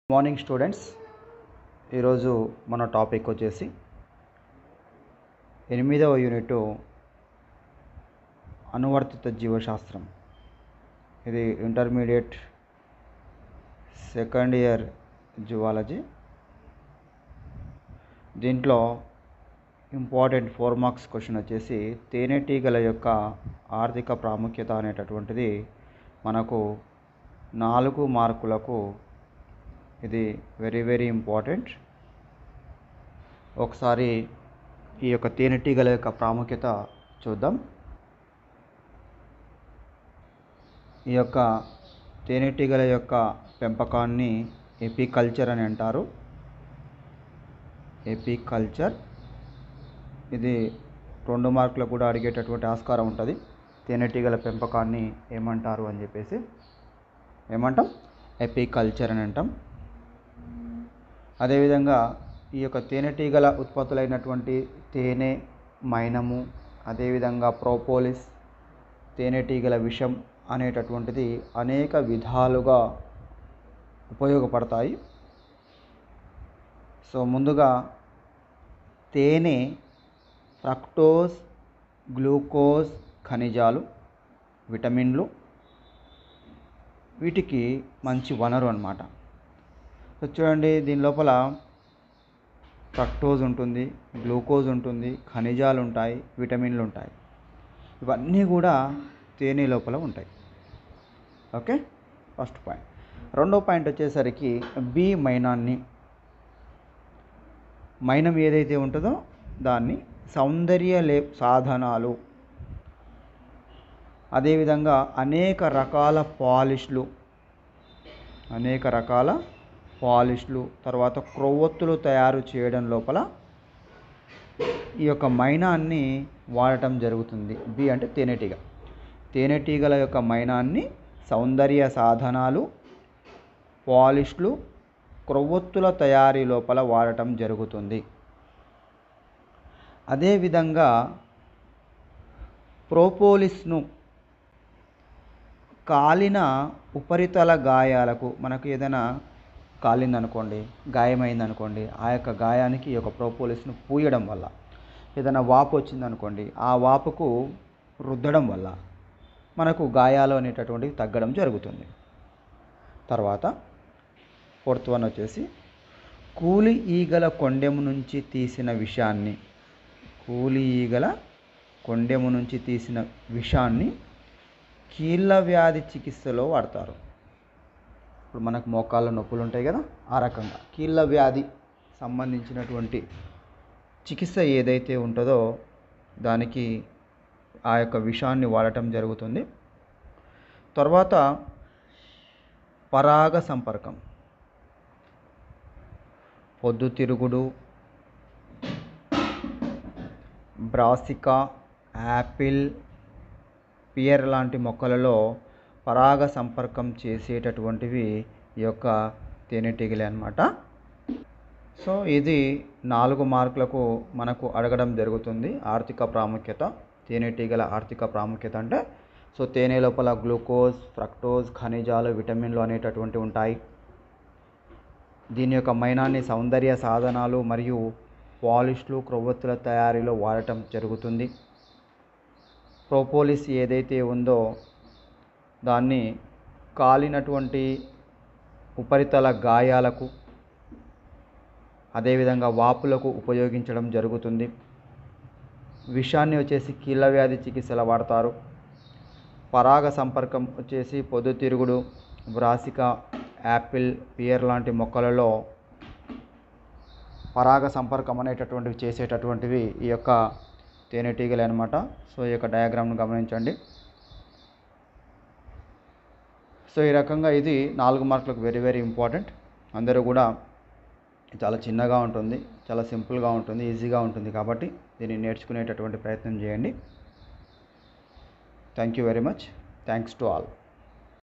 morning students ఈరోజు మన topic వచ్చేసి ఎనిమిదవ యూనిట్ అనువర్తిత జీవశాస్త్రం ఇది ఇంటర్మీడియట్ సెకండ్ ఇయర్ జువాలజీ దీంట్లో ఇంపార్టెంట్ ఫోర్ మార్క్స్ క్వశ్చన్ వచ్చేసి తేనెటీగల యొక్క ఆర్థిక ప్రాముఖ్యత అనేటటువంటిది మనకు నాలుగు మార్కులకు ఇది వెరీ వెరీ ఇంపార్టెంట్ ఒకసారి ఈ యొక్క తేనెటీగల యొక్క ప్రాముఖ్యత చూద్దాం ఈ యొక్క తేనెటీగల యొక్క పెంపకాన్ని ఎపికల్చర్ అని అంటారు ఎపికల్చర్ ఇది రెండు మార్కులకు కూడా అడిగేటటువంటి ఆస్కారం ఉంటుంది తేనెటీగల పెంపకాన్ని ఏమంటారు అని చెప్పేసి ఏమంటాం ఎపికల్చర్ అని అంటాం అదేవిధంగా ఈ యొక్క తేనెటీగల ఉత్పత్తులైనటువంటి తేనె మైనము అదేవిధంగా ప్రోపోలిస్ తేనెటీగల విషం అనేటటువంటిది అనేక విధాలుగా ఉపయోగపడతాయి సో ముందుగా తేనె ఫ్రక్టోజ్ గ్లూకోజ్ ఖనిజాలు విటమిన్లు వీటికి మంచి వనరు అన్నమాట సో చూడండి దీని లోపల ఫ్రక్టోజ్ ఉంటుంది గ్లూకోజ్ ఉంటుంది ఖనిజాలు ఉంటాయి విటమిన్లు ఉంటాయి ఇవన్నీ కూడా తేనె లోపల ఉంటాయి ఓకే ఫస్ట్ పాయింట్ రెండో పాయింట్ వచ్చేసరికి బి మైనాన్ని మైనం ఏదైతే ఉంటుందో దాన్ని సౌందర్య లే సాధనాలు అదేవిధంగా అనేక రకాల పాలిష్లు అనేక రకాల పాలిష్లు తర్వాత క్రొవ్వొత్తులు తయారు చేయడం లోపల ఈ యొక్క మైనాన్ని వాడటం జరుగుతుంది బి అంటే తేనెటీగ తేనెటీగల యొక్క మైనాన్ని సౌందర్య సాధనాలు పాలిష్లు క్రొవ్వొత్తుల తయారీ లోపల వాడటం జరుగుతుంది అదేవిధంగా ప్రోపోలిస్ను కాలిన ఉపరితల గాయాలకు మనకు ఏదైనా కాలిందనుకోండి గాయమైందనుకోండి ఆ యొక్క గాయానికి ఈ యొక్క ప్రోపోలిస్ను పూయడం వల్ల ఏదైనా వాపు వచ్చిందనుకోండి ఆ వాపుకు రుద్దడం వల్ల మనకు గాయాలు అనేటటువంటివి తగ్గడం జరుగుతుంది తర్వాత ఫోర్త్ వన్ వచ్చేసి కూలి ఈగల కొండెము నుంచి తీసిన విషాన్ని కూలి ఈగల కొండెము నుంచి తీసిన విషాన్ని కీళ్ళ వ్యాధి చికిత్సలో వాడతారు ఇప్పుడు మనకు మోకాళ్ళ నొప్పులు ఉంటాయి కదా ఆ రకంగా కీళ్ళ వ్యాధి సంబంధించినటువంటి చికిత్స ఏదైతే ఉంటుందో దానికి ఆ యొక్క విషాన్ని వాడటం జరుగుతుంది తర్వాత పరాగ సంపర్కం పొద్దుతిరుగుడు బ్రాసికా యాపిల్ పియర్ లాంటి మొక్కలలో పరాగ సంపర్కం చేసేటటువంటివి ఈ యొక్క తేనెటీగలే అనమాట సో ఇది నాలుగు మార్కులకు మనకు అడగడం జరుగుతుంది ఆర్థిక ప్రాముఖ్యత తేనెటీగల ఆర్థిక ప్రాముఖ్యత అంటే సో తేనె లోపల గ్లూకోజ్ ఫ్రక్టోజ్ ఖనిజాలు విటమిన్లు అనేటటువంటి ఉంటాయి దీని యొక్క మైనాన్ని సౌందర్య సాధనాలు మరియు పాలిష్లు క్రొవ్వొత్తుల తయారీలో వాడటం జరుగుతుంది ప్రోపోలిస్ ఏదైతే ఉందో దాన్ని కాలినటువంటి ఉపరితల గాయాలకు అదేవిధంగా వాపులకు ఉపయోగించడం జరుగుతుంది విషాన్ని వచ్చేసి కీళ్ళ వ్యాధి చికిత్సలో వాడతారు పరాగ సంపర్కం వచ్చేసి పొద్దుతిరుగుడు బ్రాసిక యాపిల్ పియర్ లాంటి మొక్కలలో పరాగ సంపర్కం అనేటటువంటివి చేసేటటువంటివి ఈ యొక్క తేనెటీగలే అనమాట సో ఈ యొక్క డయాగ్రామ్ను గమనించండి సో ఈ రకంగా ఇది నాలుగు మార్కులకు వెరీ వెరీ ఇంపార్టెంట్ అందరూ కూడా చాలా చిన్నగా ఉంటుంది చాలా సింపుల్గా ఉంటుంది ఈజీగా ఉంటుంది కాబట్టి దీన్ని నేర్చుకునేటటువంటి ప్రయత్నం చేయండి thank you very much thanks to all